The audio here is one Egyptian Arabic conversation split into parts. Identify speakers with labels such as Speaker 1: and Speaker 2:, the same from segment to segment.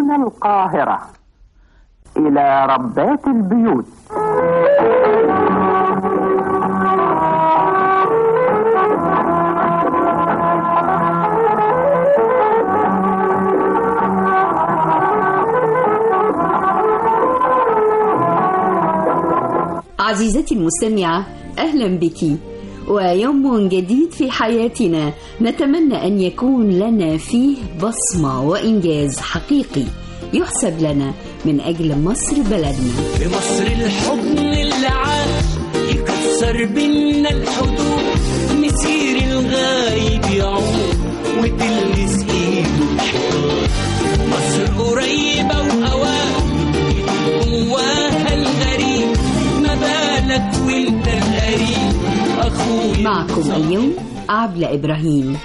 Speaker 1: من القاهرة إلى ربات البيوت
Speaker 2: عزيزتي المستمعة أهلا بك ويوم جديد في حياتنا نتمنى أن يكون لنا فيه بصمة وإنجاز حقيقي يحسب لنا من أجل مصر بلدنا
Speaker 3: في مصر الحضن اللي عاش يكسر بينا الحدود مسير الغايب يعود وتلمس ايده الحيطان مصر قريبة وأوان جواها الغريب ما بالك وانت القريب أخويا
Speaker 2: معكم اليوم عبلة إبراهيم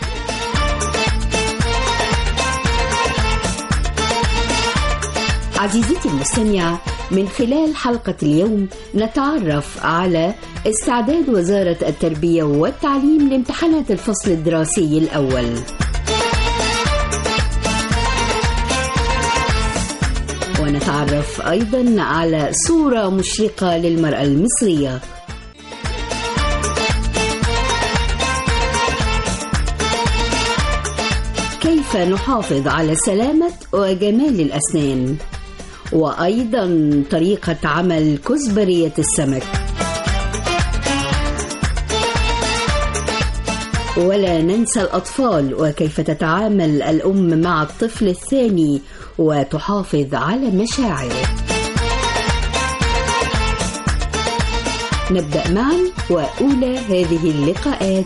Speaker 2: عزيزتي المستمعة من خلال حلقة اليوم نتعرف على استعداد وزارة التربية والتعليم لامتحانات الفصل الدراسي الأول ونتعرف أيضا على صورة مشرقة للمرأة المصرية كيف نحافظ على سلامة وجمال الأسنان وأيضا طريقة عمل كزبرية السمك ولا ننسى الأطفال وكيف تتعامل الأم مع الطفل الثاني وتحافظ على مشاعره نبدأ معا وأولى هذه اللقاءات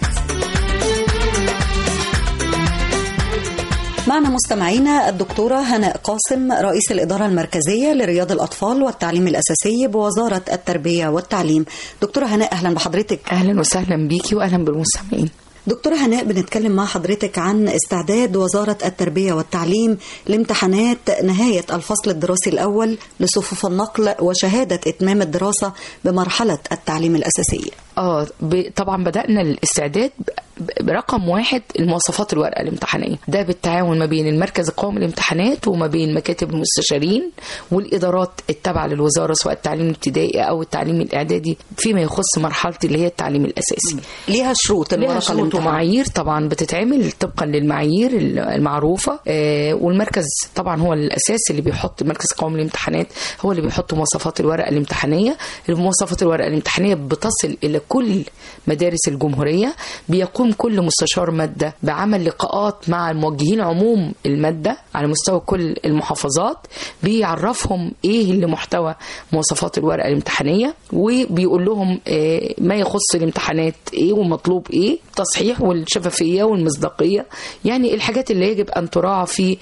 Speaker 4: معنا مستمعينا الدكتورة هناء قاسم رئيس الإدارة المركزية لرياض الأطفال والتعليم الأساسي بوزارة التربية والتعليم دكتورة هناء أهلا بحضرتك
Speaker 5: اهلا وسهلا بيكي واهلا بالمستمعين
Speaker 4: دكتورة هناء بنتكلم مع حضرتك عن استعداد وزارة التربية والتعليم لامتحانات نهاية الفصل الدراسي الأول لصفوف النقل وشهادة إتمام الدراسة بمرحلة التعليم الأساسي
Speaker 5: اه ب- طبعا بدانا الاستعداد ب- برقم واحد المواصفات الورقه الامتحانيه ده بالتعاون ما بين المركز القومي للامتحانات وما بين مكاتب المستشارين والادارات التابعه للوزاره سواء التعليم الابتدائي او التعليم الاعدادي فيما يخص مرحله اللي هي التعليم الاساسي
Speaker 4: ليها شروط
Speaker 5: ليها
Speaker 4: الورقة
Speaker 5: شروط
Speaker 4: الامتحان
Speaker 5: ومعايير طبعا بتتعمل طبقا للمعايير المعروفه آه، والمركز طبعا هو الاساس اللي بيحط المركز القومي للامتحانات هو اللي بيحط مواصفات الورقه الامتحانيه مواصفات الورقه الامتحانيه بتصل الى كل مدارس الجمهوريه بيقوم كل مستشار ماده بعمل لقاءات مع الموجهين عموم الماده على مستوى كل المحافظات بيعرفهم ايه اللي محتوى مواصفات الورقه الامتحانيه وبيقول لهم آه، ما يخص الامتحانات ايه ومطلوب ايه تصحيح والشفافيه والمصداقيه يعني الحاجات اللي يجب ان تراعى في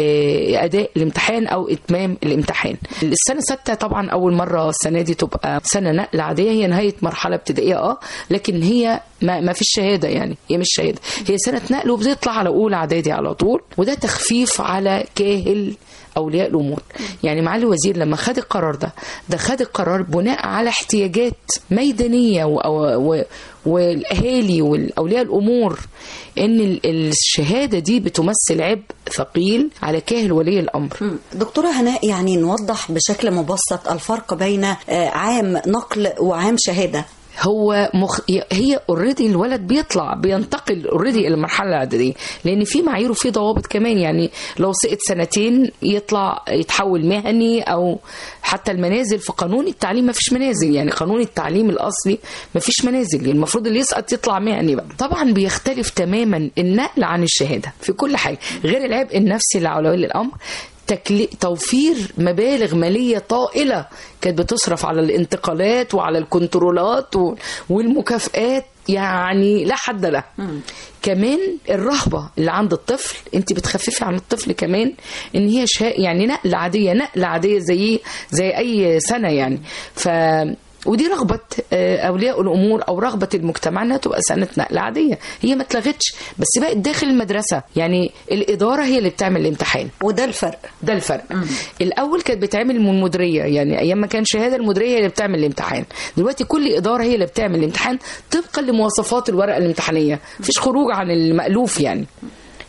Speaker 5: آه، اداء الامتحان او اتمام الامتحان السنه سته طبعا اول مره السنه دي تبقى سنه نقل عاديه هي نهايه مرحله ابتدائيه اه لكن هي ما, ما فيش شهاده يعني هي مش شهاده هي سنه نقل وبتطلع على اولى اعدادي على طول وده تخفيف على كاهل اولياء الامور يعني معالي الوزير لما خد القرار ده ده خد القرار بناء على احتياجات ميدانيه و و والاهالي والاولياء الامور ان ال- الشهاده دي بتمثل عبء ثقيل على كاهل ولي الامر
Speaker 4: دكتورة هناء يعني نوضح بشكل مبسط الفرق بين آه، عام نقل وعام شهادة
Speaker 5: هو مخ... هي اوريدي الولد بيطلع بينتقل اوريدي الى المرحله الاعداديه لان في معايير وفي ضوابط كمان يعني لو سقط سنتين يطلع يتحول مهني او حتى المنازل في قانون التعليم ما فيش منازل يعني قانون التعليم الاصلي ما فيش منازل يعني المفروض اللي يسقط يطلع مهني بقى طبعا بيختلف تماما النقل عن الشهاده في كل حاجه غير العبء النفسي اللي على ولي الامر تكلي... توفير مبالغ مالية طائلة كانت بتصرف على الانتقالات وعلى الكنترولات و... والمكافآت يعني لا حد له كمان الرهبة اللي عند الطفل انت بتخففي عن الطفل كمان ان هي شا... يعني نقلة عادية نقلة عادية زي زي اي سنة يعني ف ودي رغبة آه، أولياء الأمور أو رغبة المجتمع إنها تبقى سنة نقل عادية هي ما اتلغتش بس بقت داخل المدرسة يعني الإدارة هي اللي بتعمل الامتحان
Speaker 4: وده الفرق
Speaker 5: ده الفرق الاول كانت بتعمل من المديريه يعني ايام ما كان شهاده المديريه هي اللي بتعمل الامتحان دلوقتي كل اداره هي اللي بتعمل الامتحان طبقا لمواصفات الورقه الامتحانيه مفيش خروج عن المالوف يعني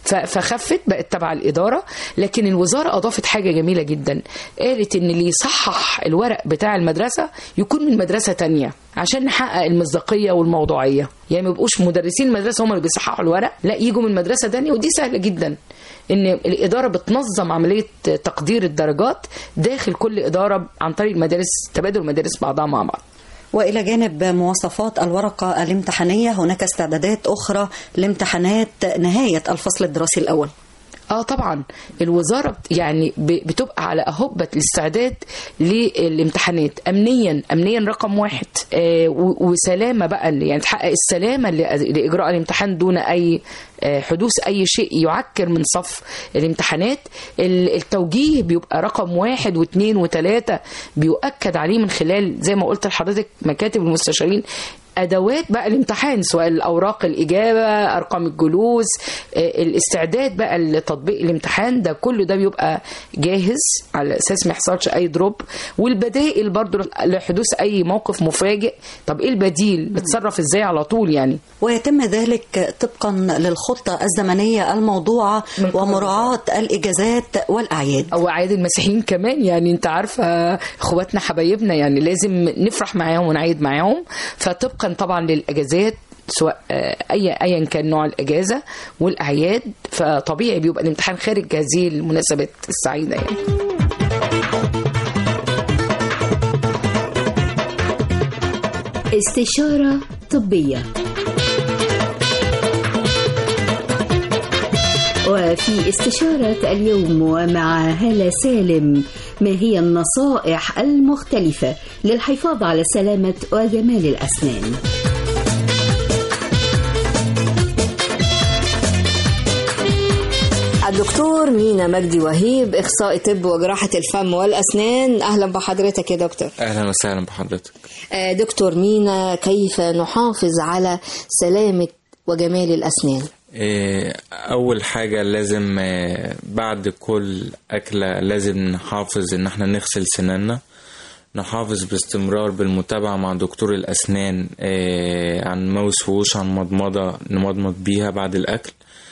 Speaker 5: ف- فخفت بقت تبع الاداره لكن الوزاره اضافت حاجه جميله جدا قالت ان اللي يصحح الورق بتاع المدرسه يكون من مدرسه تانية عشان نحقق المصداقيه والموضوعيه يعني ما يبقوش مدرسين المدرسه هم اللي بيصححوا الورق لا يجوا من مدرسه تانية ودي سهله جدا ان الاداره بتنظم عمليه تقدير الدرجات داخل كل اداره عن طريق المدارس تبادل المدارس بعضها مع بعض
Speaker 4: وإلى جانب مواصفات الورقة الامتحانية هناك استعدادات أخرى لامتحانات نهاية الفصل الدراسي الأول
Speaker 5: اه طبعا الوزاره بت- يعني ب- بتبقى على اهبه الاستعداد للامتحانات امنيا امنيا رقم واحد آه و- وسلامه بقى اللي- يعني تحقق السلامه ل- لاجراء الامتحان دون اي آه حدوث اي شيء يعكر من صف الامتحانات ال- التوجيه بيبقى رقم واحد واثنين وثلاثه بيؤكد عليه من خلال زي ما قلت لحضرتك مكاتب المستشارين ادوات بقى الامتحان سواء الاوراق الاجابه ارقام الجلوس آه، الاستعداد بقى لتطبيق الامتحان ده كله ده بيبقى جاهز على اساس ما يحصلش اي دروب والبدائل برضو لحدوث اي موقف مفاجئ طب ايه البديل نتصرف ازاي على طول يعني
Speaker 4: ويتم ذلك طبقا للخطة الزمنية الموضوعة
Speaker 5: من قبل
Speaker 4: ومراعاة الإجازات والأعياد
Speaker 5: او اعياد المسيحيين كمان يعني انت عارفه اخواتنا حبايبنا يعني لازم نفرح معاهم ونعيد معاهم فطبقا طبعا للاجازات سواء آه، اي ايا كان نوع الاجازه والاعياد فطبيعي بيبقى الامتحان خارج هذه المناسبات السعيده يعني
Speaker 2: استشارة طبية وفي استشارة اليوم ومع هالة سالم ما هي النصائح المختلفة للحفاظ على سلامة وجمال الأسنان
Speaker 6: الدكتور مينا مجدي وهيب اخصائي طب وجراحه الفم والاسنان اهلا بحضرتك يا دكتور
Speaker 7: اهلا وسهلا بحضرتك
Speaker 6: آه، دكتور مينا كيف نحافظ على سلامه وجمال الاسنان
Speaker 7: إيه، اول حاجه لازم آه، بعد كل اكله لازم نحافظ ان احنا نغسل سناننا نحافظ باستمرار بالمتابعه مع دكتور الاسنان آه، عن موس ووش عن مضمضه نمضمض بيها بعد الاكل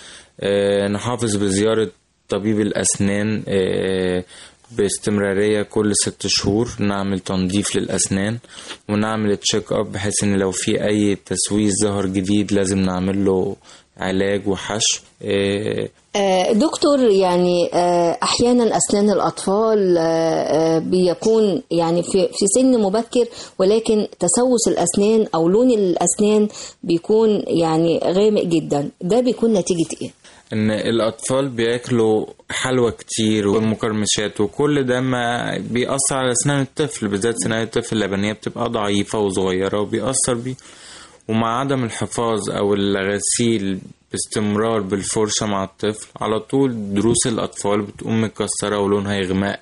Speaker 7: آه، نحافظ بزياره طبيب الاسنان آه، باستمرارية كل ست شهور نعمل تنظيف للأسنان ونعمل تشيك أب بحيث إن لو في أي تسويس ظهر جديد لازم نعمل له علاج وحشو إيه،
Speaker 6: آه، دكتور يعني آه، احيانا اسنان الاطفال آه، آه، بيكون يعني في في سن مبكر ولكن تسوس الاسنان او لون الاسنان بيكون يعني غامق جدا ده بيكون نتيجه ايه
Speaker 7: ان الاطفال بياكلوا حلوى كتير ومقرمشات وكل ده ما بيأثر على اسنان الطفل بالذات سنان الطفل اللبنية بتبقى ضعيفة وصغيرة وبيأثر بيه ومع عدم الحفاظ او الغسيل باستمرار بالفرشة مع الطفل على طول ضروس الاطفال بتقوم مكسرة ولونها يغمق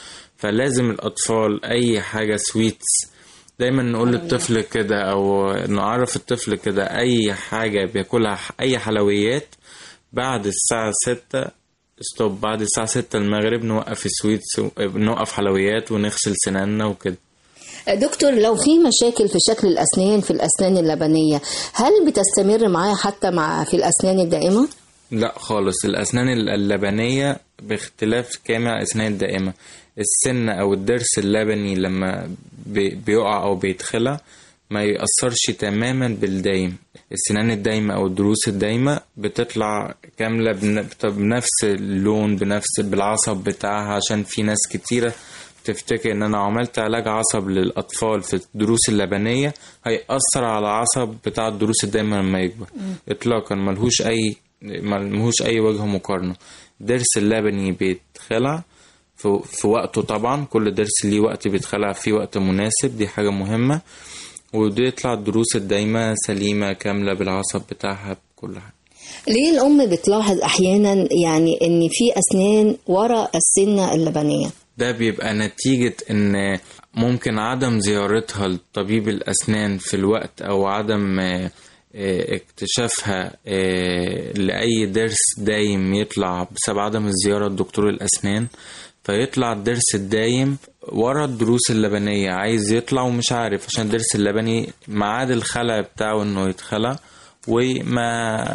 Speaker 7: فلازم الاطفال اي حاجة سويتس دايما نقول للطفل كده او نعرف الطفل كده اي حاجة بياكلها اي حلويات بعد الساعة ستة ستوب بعد الساعة ستة المغرب نوقف السويتس نوقف حلويات ونغسل سناننا وكده
Speaker 6: دكتور لو في مشاكل في شكل الأسنان في الأسنان اللبنية هل بتستمر معايا حتى مع في الأسنان الدائمة؟
Speaker 7: لا خالص الأسنان اللبنية باختلاف كامل عن الأسنان الدائمة السن أو الضرس اللبني لما بي- بيقع أو بيتخلع ما يأثرش تماما بالدايم السنان الدايمة أو الضروس الدايمة بتطلع كاملة بن- بنفس اللون بنفس بالعصب بتاعها عشان في ناس كتيرة تفتكر ان انا عملت علاج عصب للاطفال في الضروس اللبنيه هيأثر على العصب بتاع الضروس الدايمه لما يكبر اطلاقا ملهوش اي ملهوش اي وجه مقارنه ضرس اللبني بيتخلع في, في وقته طبعا كل ضرس ليه وقت بيتخلع فيه وقت مناسب دي حاجه مهمه وبيطلع الضروس الدايمه سليمه كامله بالعصب بتاعها بكل حاجه
Speaker 6: ليه الأم بتلاحظ أحيانا يعني إن في أسنان ورا السنة اللبنية؟
Speaker 7: ده بيبقى نتيجة إن ممكن عدم زيارتها لطبيب الأسنان في الوقت أو عدم آه، آه، اكتشافها آه، لأي ضرس دايم يطلع بسبب عدم الزيارة لدكتور الأسنان فيطلع الضرس الدايم ورا الضروس اللبنية عايز يطلع ومش عارف عشان الضرس اللبني ميعاد الخلع بتاعه إنه يتخلع وما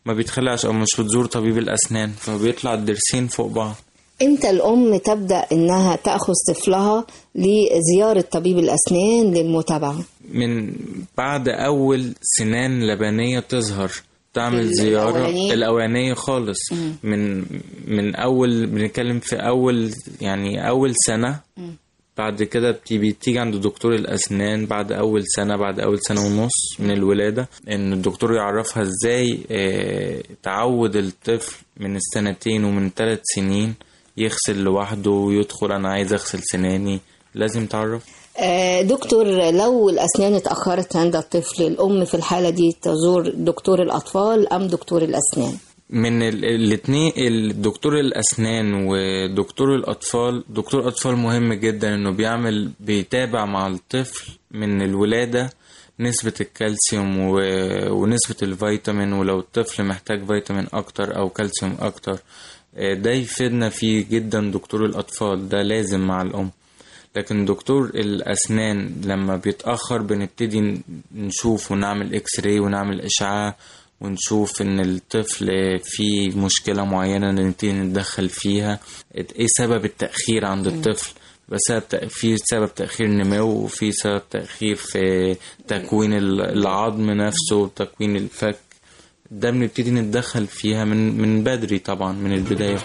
Speaker 7: ما بيتخلعش او مش بتزور طبيب الاسنان فبيطلع الضرسين فوق بعض
Speaker 6: امتى الام تبدا انها تاخذ طفلها لزياره طبيب الاسنان للمتابعه
Speaker 7: من بعد اول سنان لبنيه تظهر تعمل
Speaker 6: ال-
Speaker 7: زياره
Speaker 6: الأولانية؟
Speaker 7: الاولانيه خالص من من اول بنتكلم في اول يعني اول سنه بعد كده بتي- بتيجي عند دكتور الأسنان بعد أول سنة بعد أول سنة ونص من الولادة إن الدكتور يعرفها إزاي آه، تعود الطفل من السنتين ومن ثلاث سنين يغسل لوحده ويدخل أنا عايز أغسل سناني لازم تعرف
Speaker 6: آه، دكتور لو الاسنان اتاخرت عند الطفل الام في الحاله دي تزور دكتور الاطفال ام دكتور الاسنان
Speaker 7: من ال- الاتنين الدكتور الأسنان ودكتور الأطفال دكتور الأطفال مهم جدا إنه بيعمل بيتابع مع الطفل من الولادة نسبة الكالسيوم و... ونسبة الفيتامين ولو الطفل محتاج فيتامين أكتر أو كالسيوم أكتر آه، ده يفيدنا فيه جدا دكتور الأطفال ده لازم مع الأم لكن دكتور الأسنان لما بيتأخر بنبتدي ن- نشوف ونعمل إكس راي ونعمل إشعاع ونشوف إن الطفل فيه مشكلة معينة نبتدي نتدخل فيها إيه سبب التأخير عند الطفل بسبب تأ- في سبب تأخير نمو وفي سبب تأخير في تكوين ال- العظم نفسه وتكوين الفك ده بنبتدي نتدخل فيها من من بدري طبعا من البداية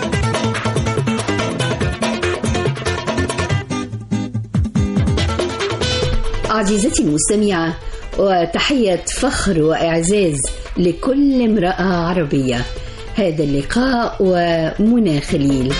Speaker 2: عزيزتي المستمعة وتحية فخر وإعزاز لكل امرأة عربية هذا اللقاء ومنى خليل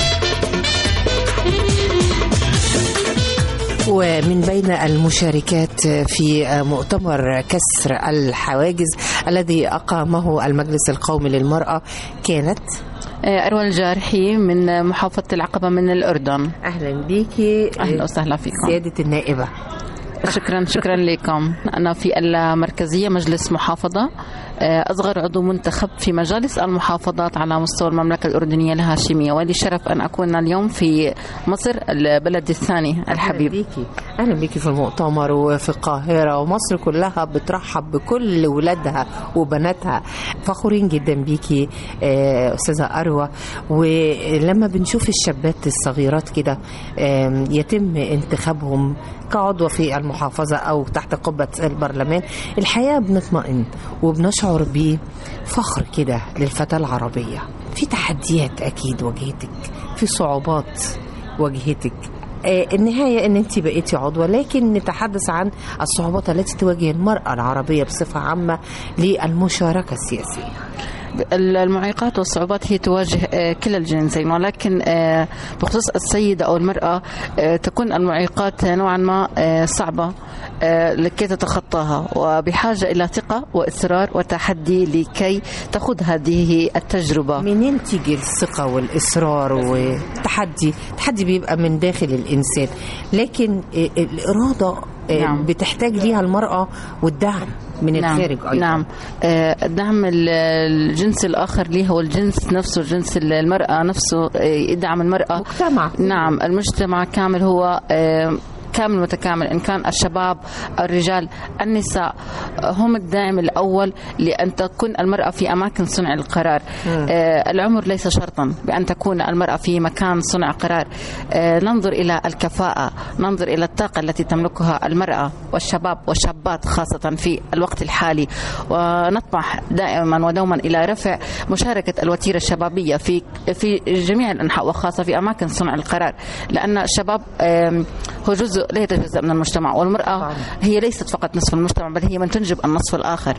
Speaker 8: ومن بين المشاركات في مؤتمر كسر الحواجز الذي أقامه المجلس القومي للمرأة كانت
Speaker 9: أروى الجارحي من محافظة العقبة من الأردن
Speaker 8: أهلا بيكي
Speaker 9: أهلا وسهلا فيكم
Speaker 8: سيادة النائبة
Speaker 9: شكرا شكرا لكم أنا في المركزية مجلس محافظة أصغر عضو منتخب في مجالس المحافظات على مستوى المملكة الأردنية الهاشمية ولي شرف أن أكون اليوم في مصر البلد الثاني الحبيب
Speaker 8: أهلا بيكي أهلا بيكي في المؤتمر وفي القاهرة ومصر كلها بترحب بكل ولادها وبناتها فخورين جدا بيكي آه، أستاذة أروى ولما بنشوف الشابات الصغيرات كده آم، يتم انتخابهم كعضوة في المحافظة أو تحت قبة البرلمان الحقيقة بنطمئن وبنشعر بفخر كده للفتاة العربية في تحديات أكيد واجهتك في صعوبات واجهتك آه، النهاية ان انت بقيتي عضوة لكن نتحدث عن الصعوبات التي تواجه المرأة العربية بصفة عامة للمشاركة السياسية
Speaker 9: المعيقات والصعوبات هي تواجه آه، كلا الجنسين ولكن آه، بخصوص السيدة أو المرأة آه، تكون المعيقات نوعا ما آه، صعبة آه، لكي تتخطاها وبحاجة إلى ثقة وإصرار وتحدي لكي تخوض هذه التجربة
Speaker 8: منين تيجي الثقة والإصرار والتحدي التحدي بيبقى من داخل الإنسان لكن آه، الإرادة آه،
Speaker 9: نعم.
Speaker 8: بتحتاج ليها المرأة والدعم من
Speaker 9: نعم
Speaker 8: الخارج أيضا
Speaker 9: نعم آه، الدعم ال- الجنس الآخر ليه هو الجنس نفسه جنس المرأة نفسه آه، يدعم المرأة
Speaker 8: مجتمع
Speaker 9: نعم المجتمع كامل هو آه، كامل متكامل إن كان الشباب الرجال النساء آه، هم الداعم الأول لأن تكون المرأة في أماكن صنع القرار آه، العمر ليس شرطا بأن تكون المرأة في مكان صنع قرار آه، ننظر إلى الكفاءة ننظر إلى الطاقة التي تملكها المرأة والشباب والشابات خاصة في الوقت الحالي ونطمح دائما ودوما إلى رفع مشاركة الوتيرة الشبابية في في جميع الأنحاء وخاصة في أماكن صنع القرار لأن الشباب آم، هو جزء لا يتجزأ من المجتمع والمرأة هي ليست فقط نصف المجتمع بل هي من تنجب النصف الآخر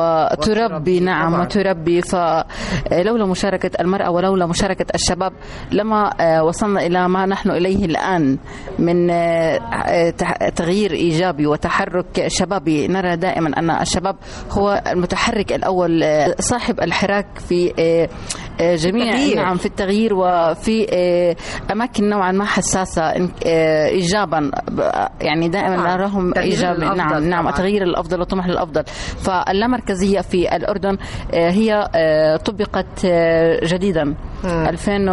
Speaker 9: وتربي نعم
Speaker 8: طبعاً.
Speaker 9: وتربي فلولا مشاركة المرأة ولولا مشاركة الشباب لما آه، وصلنا إلى ما نحن إليه الآن من آه، آه، تح- تغيير إيجابي وتحرك شبابي نرى دائما أن الشباب هو المتحرك الأول آه، صاحب الحراك في آه، آه، جميع
Speaker 8: التغيير.
Speaker 9: نعم في التغيير وفي آه، أماكن نوعا ما حساسة إن- آه، إيجابا ب- يعني دائما
Speaker 8: طبعاً.
Speaker 9: نراهم
Speaker 8: تغيير
Speaker 9: إيجابي
Speaker 8: الأفضل
Speaker 9: نعم نعم
Speaker 8: طبعاً.
Speaker 9: التغيير الأفضل والطموح للأفضل فاللامركزية في الأردن آه، هي آه، طبقت آه، جديدا
Speaker 8: مم.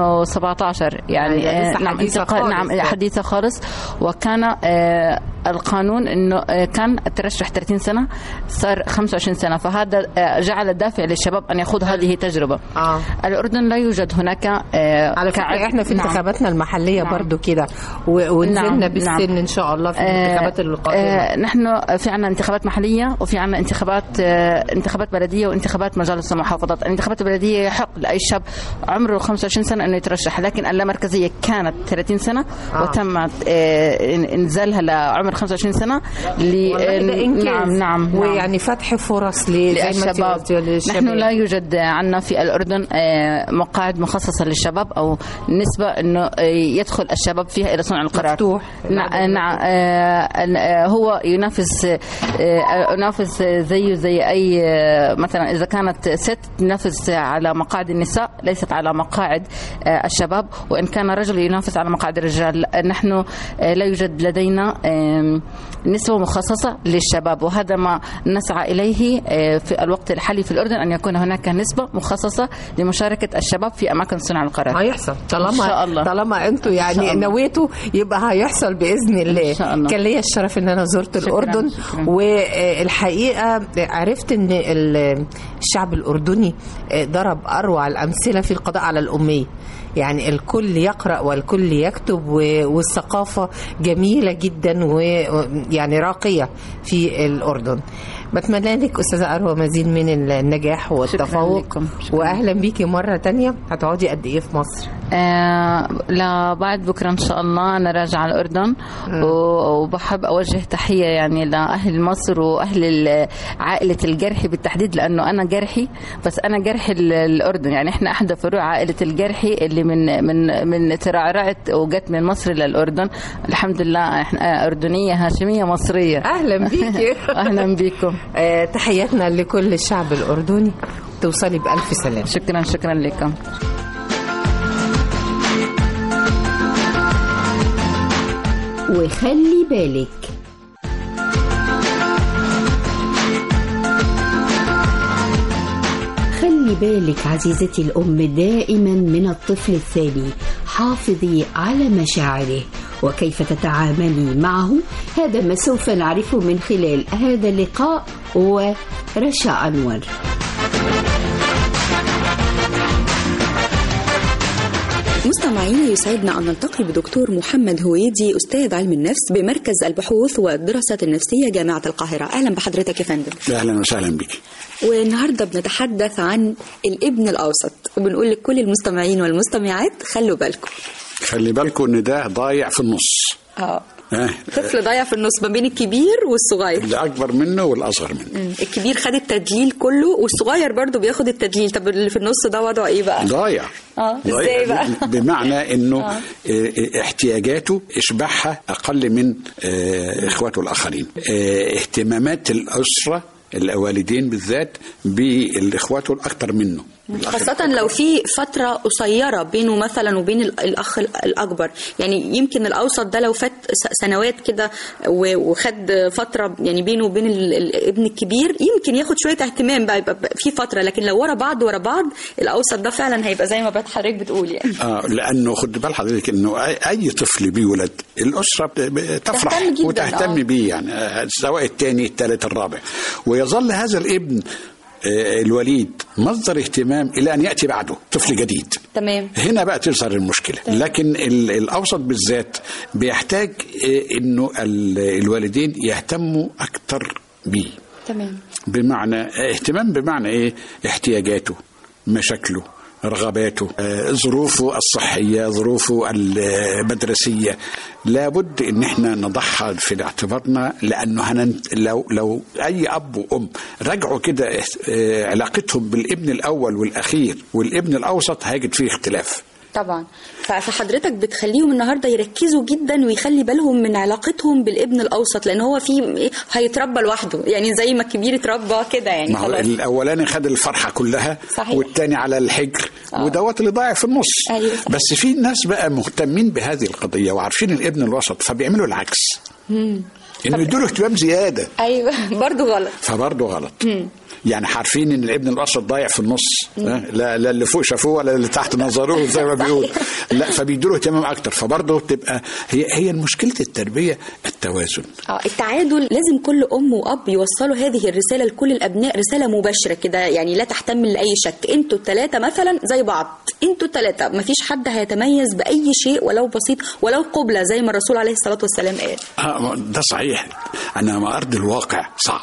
Speaker 9: 2017 يعني
Speaker 8: يعني لسه
Speaker 9: آه، نعم
Speaker 8: حديثة
Speaker 9: انتقال
Speaker 8: خالص
Speaker 9: نعم
Speaker 8: يعني.
Speaker 9: حديثة خالص وكان آه، القانون انه آه، كان الترشح 30 سنه صار 25 سنه فهذا آه، جعل الدافع للشباب ان يخوضوا هذه التجربه
Speaker 8: آه.
Speaker 9: الاردن لا يوجد هناك آه،
Speaker 8: على فكرة
Speaker 9: كعد-
Speaker 8: احنا في
Speaker 9: نعم.
Speaker 8: انتخاباتنا المحلية
Speaker 9: نعم.
Speaker 8: برضو كده و- ونزلنا
Speaker 9: نعم،
Speaker 8: بالسن
Speaker 9: نعم.
Speaker 8: ان شاء الله في
Speaker 9: آه،
Speaker 8: الانتخابات القادمة
Speaker 9: آه، نحن في عنا انتخابات محلية وفي عنا انتخابات آه، انتخابات بلدية وانتخابات مجالس المحافظات الانتخابات البلدية يحق لأي شاب عمره 25 سنة أنه يترشح لكن اللامركزية كانت 30 سنة
Speaker 8: آه.
Speaker 9: وتم آه، انزالها لعمر 25 سنة ل-
Speaker 8: والله ده إنجاز.
Speaker 9: نعم نعم نعم.
Speaker 8: ويعني فتح فرص ل- زي ما انت
Speaker 9: للشباب
Speaker 8: قلتي للشباب.
Speaker 9: نحن لا يوجد عندنا في الأردن آه، مقاعد مخصصة للشباب أو نسبة أنه آه، يدخل الشباب فيها إلى صنع القرار
Speaker 8: مفتوح.
Speaker 9: نع- نعم آه، آه، هو ينافس آه، آه، ينافس زيه زي أي آه، مثلا إذا كانت ست تنافس على مقاعد النساء ليست على مقاعد آه، الشباب وإن كان رجل ينافس على مقاعد الرجال نحن آه، لا يوجد لدينا آم، نسبة مخصصة للشباب وهذا ما نسعى إليه آه، في الوقت الحالي في الأردن أن يكون هناك نسبة مخصصة لمشاركة الشباب في أماكن صنع القرار
Speaker 8: هيحصل طالما
Speaker 9: إن شاء الله.
Speaker 8: طالما انتوا
Speaker 9: إن
Speaker 8: يعني
Speaker 9: شاء الله.
Speaker 8: نويتوا يبقى هيحصل باذن الله
Speaker 9: إن شاء الله.
Speaker 8: كان ليا الشرف ان انا زرت
Speaker 9: شكراً،
Speaker 8: الاردن
Speaker 9: شكراً.
Speaker 8: والحقيقه عرفت ان ال- الشعب الاردني ضرب اروع الامثله في القضاء على الاميه يعني الكل يقرا والكل يكتب و- والثقافه جميله جدا ويعني راقيه في الاردن بتمنى لك استاذه اروى مزيد من النجاح والتفوق
Speaker 9: لكم. شكراً.
Speaker 8: واهلا بيكي مره تانية هتقعدي قد ايه في مصر
Speaker 9: آه لبعد بكره ان شاء الله انا راجعه الاردن و- وبحب اوجه تحيه يعني لاهل مصر واهل ال- عائله الجرحي بالتحديد لانه انا جرحي بس انا جرحي ال- الاردن يعني احنا احدى فروع عائله الجرحي اللي من من من ترعرعت وجت من مصر للاردن الحمد لله احنا اردنيه هاشميه مصريه
Speaker 8: اهلا بيكي
Speaker 9: اهلا بكم
Speaker 8: آه، تحياتنا لكل الشعب الأردني توصلي بألف سلامة
Speaker 9: شكرا شكرا لكم
Speaker 2: وخلي بالك خلي بالك عزيزتي الأم دائما من الطفل الثاني حافظي على مشاعره وكيف تتعاملي معه هذا ما سوف نعرفه من خلال هذا اللقاء ورشا أنور
Speaker 10: مستمعينا يسعدنا أن نلتقي بدكتور محمد هويدي أستاذ علم النفس بمركز البحوث والدراسات النفسية جامعة القاهرة أهلا بحضرتك يا فندم
Speaker 11: اهلا وسهلا بك
Speaker 10: والنهاردة بنتحدث عن الابن الأوسط وبنقول لكل المستمعين والمستمعات خلوا بالكم
Speaker 11: خلي بالكم ان ده ضايع في النص
Speaker 10: اه
Speaker 11: ها
Speaker 10: طفل ضايع في النص ما بين الكبير والصغير
Speaker 11: اللي اكبر منه والاصغر منه
Speaker 10: مم. الكبير خد التدليل كله والصغير برضو بياخد التدليل طب اللي في النص ده وضعه ايه بقى
Speaker 11: ضايع
Speaker 10: اه
Speaker 11: ضايع
Speaker 10: ازاي بقى
Speaker 11: بمعنى انه
Speaker 10: آه.
Speaker 11: آه، احتياجاته اشباعها اقل من آه، اخواته الاخرين آه، اهتمامات الاسره الوالدين بالذات بالاخوات الاكثر منه
Speaker 10: خاصة لو في فترة قصيرة بينه مثلا وبين ال- الأخ ال- الأكبر يعني يمكن الأوسط ده لو فات س- سنوات كده و- وخد فترة يعني بينه وبين ال- ال- الابن الكبير يمكن ياخد شوية اهتمام بقى يبقى بقى في فترة لكن لو ورا بعض ورا بعض الأوسط ده فعلا هيبقى زي ما بات حضرتك بتقول يعني
Speaker 11: اه لانه خد بال حضرتك انه اي أي طفل بيولد الاسره بت- بتفرح
Speaker 10: تهتم جداً،
Speaker 11: وتهتم
Speaker 10: آه.
Speaker 11: بيه يعني آه، سواء الثاني الثالث الرابع ويظل هذا الابن آه، الوليد مصدر اهتمام الى ان ياتي بعده طفل جديد
Speaker 10: تمام
Speaker 11: هنا بقى تظهر المشكله لكن ال- الاوسط بالذات بيحتاج آه، انه ال- الوالدين يهتموا اكتر بيه
Speaker 10: تمام
Speaker 11: بمعنى اهتمام بمعنى ايه احتياجاته مشاكله رغباته آه، ظروفه الصحية ظروفه المدرسية لابد ان احنا نضعها في اعتبارنا لانه هنن لو لو اي اب وام رجعوا كده آه، علاقتهم بالابن الاول والاخير والابن الاوسط هيجد فيه اختلاف
Speaker 10: طبعا ف- فحضرتك بتخليهم النهارده يركزوا جدا ويخلي بالهم من علاقتهم بالابن الاوسط لان هو في هيتربى لوحده يعني زي ما الكبير اتربى كده يعني
Speaker 11: ما هو
Speaker 10: خلاص
Speaker 11: الاولاني خد الفرحه كلها
Speaker 10: صحيح.
Speaker 11: والتاني على الحجر ودوت اللي ضايع في النص
Speaker 10: أيوة صح.
Speaker 11: بس في ناس بقى مهتمين بهذه القضيه وعارفين الابن الوسط فبيعملوا العكس
Speaker 10: مم.
Speaker 11: انه يدوا له اهتمام زياده
Speaker 10: ايوه برضه غلط
Speaker 11: فبرضه غلط يعني عارفين ان الابن الاشرف ضايع في النص ها؟ لا لا اللي فوق شافوه ولا اللي تحت نظروه زي ما بيقول لا فبيدوا له اهتمام اكتر فبرضه تبقى هي هي مشكله التربيه التوازن
Speaker 10: اه التعادل لازم كل ام واب يوصلوا هذه الرساله لكل الابناء رساله مباشره كده يعني لا تحتمل لاي شك انتوا الثلاثه مثلا زي بعض انتوا الثلاثه مفيش حد هيتميز باي شيء ولو بسيط ولو قبله زي ما الرسول عليه الصلاه والسلام قال
Speaker 11: آه، ده صحيح انا ما ارض الواقع صعب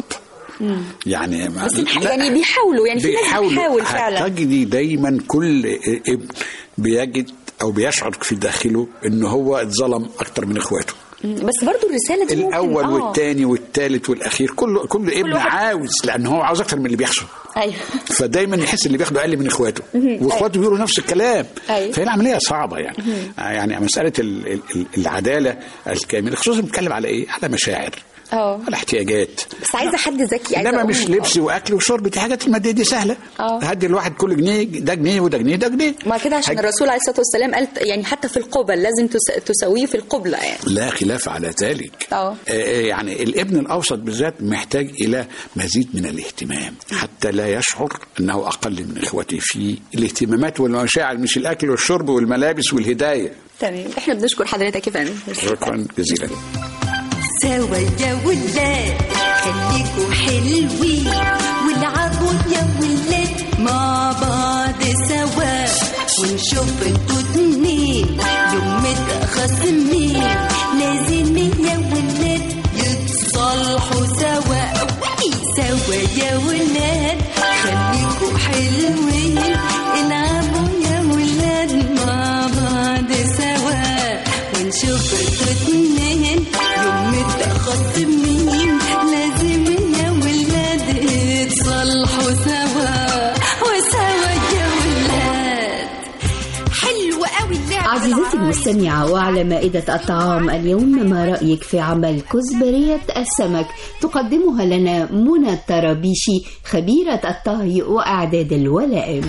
Speaker 11: يعني ما
Speaker 10: بس الح- يعني بيحاولوا يعني في ناس بتحاول فعلا
Speaker 11: تجدي دايما كل ابن بيجد او بيشعر في داخله ان هو اتظلم اكتر من اخواته
Speaker 10: مم. بس برضو الرساله دي ممكن
Speaker 11: الاول
Speaker 10: آه.
Speaker 11: والثاني والثالث والاخير كل كل ابن
Speaker 10: واحد-
Speaker 11: عاوز لان هو عاوز اكتر من اللي بياخده
Speaker 10: ايوه
Speaker 11: فدايما يحس اللي بياخده اقل من اخواته
Speaker 10: مهم.
Speaker 11: واخواته بيقولوا نفس الكلام
Speaker 10: أيوة.
Speaker 11: فهي العمليه صعبه يعني
Speaker 10: مهم.
Speaker 11: آه، يعني مساله ال- ال- ال- العداله الكامله خصوصا بنتكلم على ايه على مشاعر
Speaker 10: اه
Speaker 11: على احتياجات
Speaker 10: بس عايزه حد ذكي عايزه
Speaker 11: انما
Speaker 10: أقول-
Speaker 11: مش لبس واكل وشرب دي حاجات الماديه دي سهله
Speaker 10: آه.
Speaker 11: هدي الواحد كل جنيه ده جنيه وده جنيه ده جنيه
Speaker 10: ما كده عشان
Speaker 11: هج-
Speaker 10: الرسول عليه الصلاه والسلام قال يعني حتى في القبل لازم تس- تساويه في القبله يعني
Speaker 11: لا خلاف على ذلك
Speaker 10: اه
Speaker 11: آه، يعني الابن الاوسط بالذات محتاج الى مزيد من الاهتمام حتى لا يشعر انه اقل من اخوته في الاهتمامات والمشاعر مش الاكل والشرب والملابس والهدايه
Speaker 10: تمام احنا بنشكر حضرتك يا فندم
Speaker 11: شكرا جزيلا
Speaker 12: سوا يا ولاد خليكوا حلوين والعبوا يا ولاد مع بعض سوا ونشوف انتوا اتنين يوم متخاصمين لازم يا ولاد يتصالحوا سوا أوي سوا يا ولاد خليكوا حلوين العبوا يا ولاد مع بعض سوا ونشوف انتوا اتنين يوم متخاصمين لازم يا ولاد يتصالحوا سوا وسوا يا ولاد حلوة قوي اللعبة
Speaker 2: عزيزتي المستمعة وعلى مائدة الطعام اليوم ما رأيك في عمل كزبرية السمك تقدمها لنا منى الطرابيشي خبيرة الطهي وأعداد الولائم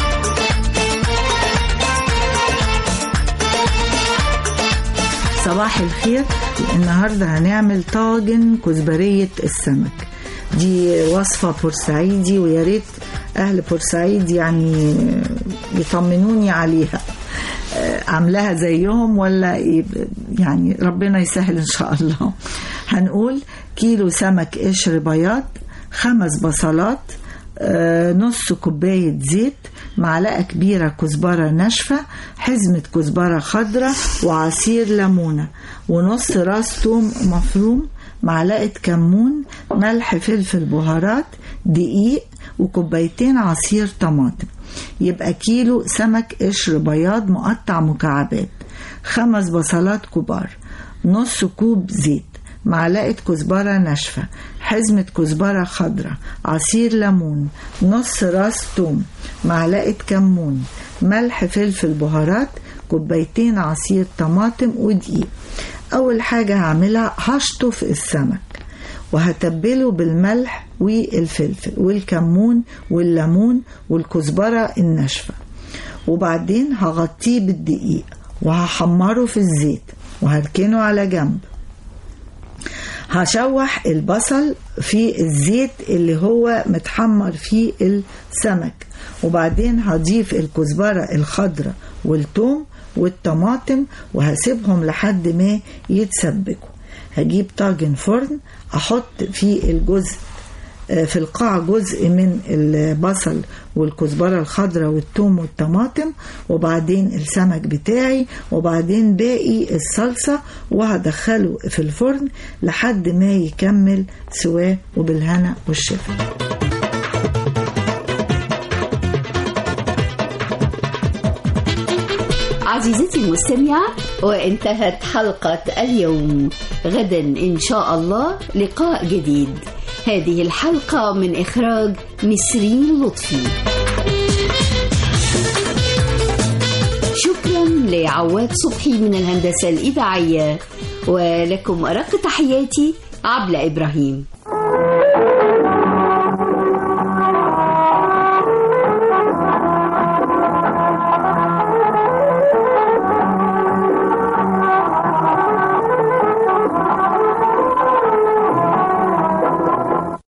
Speaker 13: صباح الخير النهارده هنعمل طاجن كزبرية السمك دي وصفة بورسعيدي ويا ريت أهل بورسعيد يعني يطمنوني عليها آه، عاملاها زيهم ولا إيه؟ يعني ربنا يسهل إن شاء الله هنقول كيلو سمك قشر بياض خمس بصلات آه، نص كوباية زيت معلقة كبيرة كزبرة ناشفة حزمة كزبرة خضراء وعصير ليمونة ونص راس توم مفروم معلقة كمون ملح فلفل بهارات دقيق وكوبايتين عصير طماطم يبقى كيلو سمك قشر بياض مقطع مكعبات خمس بصلات كبار نص كوب زيت معلقة كزبرة ناشفة حزمة كزبرة خضراء عصير ليمون نص راس توم معلقة كمون ملح فلفل بهارات كوبايتين عصير طماطم ودقيق أول حاجة هعملها هشطف السمك وهتبله بالملح والفلفل والكمون والليمون والكزبرة الناشفة وبعدين هغطيه بالدقيق وهحمره في الزيت وهركنه على جنب هشوح البصل في الزيت اللي هو متحمر فيه السمك وبعدين هضيف الكزبرة الخضراء والثوم والطماطم وهسيبهم لحد ما يتسبكوا هجيب طاجن فرن احط فيه الجزء آه، في القاع جزء من البصل والكزبرة الخضراء والثوم والطماطم وبعدين السمك بتاعي وبعدين باقي الصلصة وهدخله في الفرن لحد ما يكمل سواه وبالهنا والشفا
Speaker 2: عزيزتي المستمعة وانتهت حلقة اليوم غدا إن شاء الله لقاء جديد هذه الحلقة من إخراج نسرين لطفي شكرا لعواد صبحي من الهندسة الإذاعية ولكم أرق تحياتي عبلة إبراهيم